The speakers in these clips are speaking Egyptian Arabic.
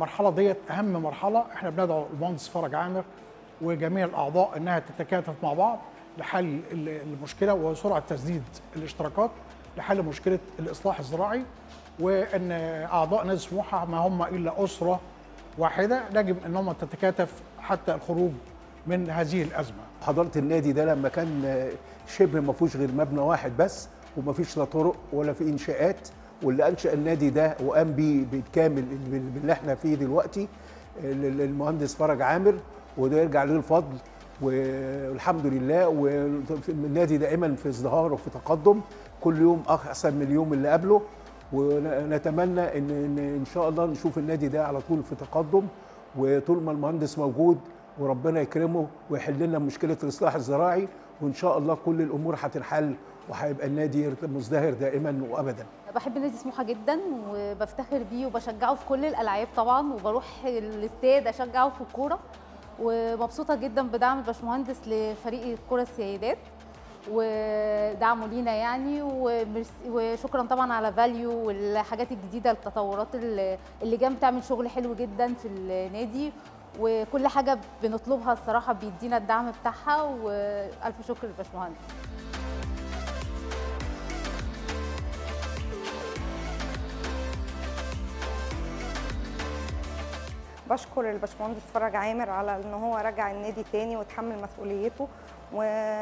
المرحله ديت اهم مرحله احنا بندعو المهندس فرج عامر وجميع الاعضاء انها تتكاتف مع بعض لحل ال- المشكله وسرعه تسديد الاشتراكات لحل مشكله الاصلاح الزراعي وان اعضاء نادي سموحه ما هم الا اسره واحده يجب ان هم تتكاتف حتى الخروج من هذه الازمه حضاره النادي ده لما كان شبه ما فيهوش غير مبنى واحد بس وما فيش لا طرق ولا في انشاءات واللي انشا النادي ده وقام بيه بالكامل باللي احنا فيه دلوقتي المهندس فرج عامر وده يرجع له الفضل والحمد لله والنادي دائما في ازدهار وفي تقدم كل يوم احسن من اليوم اللي قبله ونتمنى ان ان ان شاء الله نشوف النادي ده على طول في تقدم وطول ما المهندس موجود وربنا يكرمه ويحل لنا مشكله الاصلاح الزراعي وان شاء الله كل الامور هتنحل وهيبقى النادي مزدهر دائما وابدا بحب نادي سموحه جدا وبفتخر بيه وبشجعه في كل الالعاب طبعا وبروح الاستاد اشجعه في الكوره ومبسوطه جدا بدعم الباشمهندس لفريق الكره السيدات ودعمه لينا يعني ومرس- وشكرا طبعا على فاليو والحاجات الجديده التطورات اللي اللي جام بتعمل شغل حلو جدا في النادي وكل حاجه بنطلبها الصراحه بيدينا الدعم بتاعها والف شكر للباشمهندس بشكر الباشمهندس فرج عامر على ان هو رجع النادي تاني وتحمل مسؤوليته و...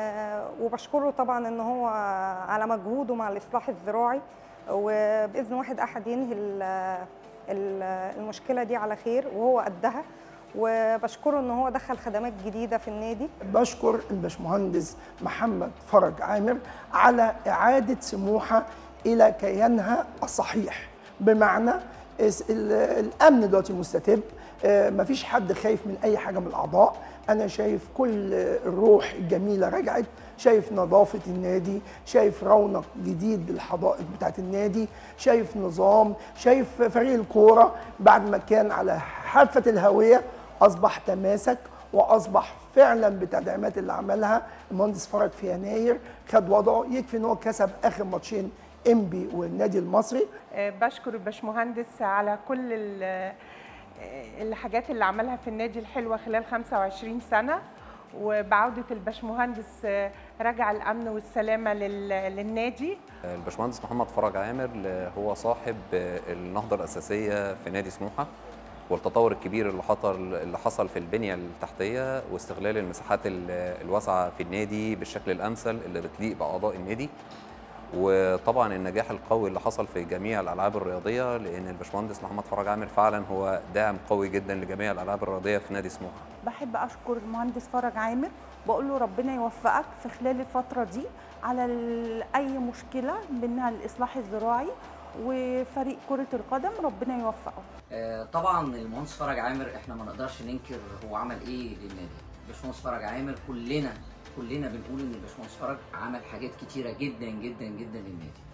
وبشكره طبعا ان هو على مجهوده مع الاصلاح الزراعي وباذن واحد احد ينهي ال... ال- المشكله دي على خير وهو قدها وبشكره ان هو دخل خدمات جديده في النادي بشكر الباشمهندس محمد فرج عامر على إعادة سموحة إلى كيانها الصحيح بمعنى اس- ال- الأمن دلوقتي مستتب آه، مفيش حد خايف من أي حاجة من الأعضاء أنا شايف كل الروح الجميلة رجعت شايف نظافة النادي شايف رونق جديد بالحدائق بتاعت النادي شايف نظام شايف فريق الكورة بعد ما كان على حافة الهوية أصبح تماسك واصبح فعلا بالتدعيمات اللي عملها المهندس فرج في يناير خد وضعه يكفي ان هو كسب اخر ماتشين انبي والنادي المصري آه، بشكر الباشمهندس على كل ال- آه، الحاجات اللي عملها في النادي الحلوة خلال 25 سنة وبعودة الباشمهندس آه، رجع الأمن والسلامة لل- للنادي الباشمهندس محمد فرج عامر هو صاحب النهضه الاساسيه في نادي سموحه والتطور الكبير اللي حصل اللي حصل في البنيه التحتيه واستغلال المساحات ال- الواسعه في النادي بالشكل الامثل اللي بتليق باعضاء النادي وطبعا النجاح القوي اللي حصل في جميع الالعاب الرياضيه لان الباشمهندس محمد فرج عامر فعلا هو داعم قوي جدا لجميع الالعاب الرياضيه في نادي سموحه بحب اشكر المهندس فرج عامر بقول له ربنا يوفقك في خلال الفتره دي على ال- اي مشكله منها الاصلاح الزراعي وفريق كره القدم ربنا يوفقه آه، طبعا المهندس فرج عامر احنا ما نقدرش ننكر هو عمل ايه للنادي الباشمهندس فرج عامر كلنا كلنا بنقول ان الباشمهندس فرج عمل حاجات كتيره جدا جدا جدا للنادي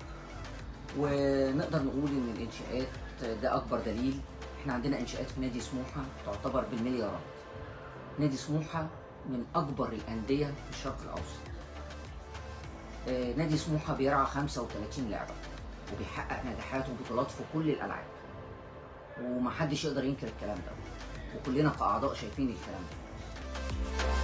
ونقدر نقول ان الانشاءات ده اكبر دليل احنا عندنا انشاءات في نادي سموحه تعتبر بالمليارات نادي سموحه من اكبر الانديه في الشرق الاوسط آه، نادي سموحه بيرعى 35 لعبه وبيحقق نجاحات وبطولات في كل الالعاب ومحدش يقدر ينكر الكلام ده وكلنا كاعضاء شايفين الكلام ده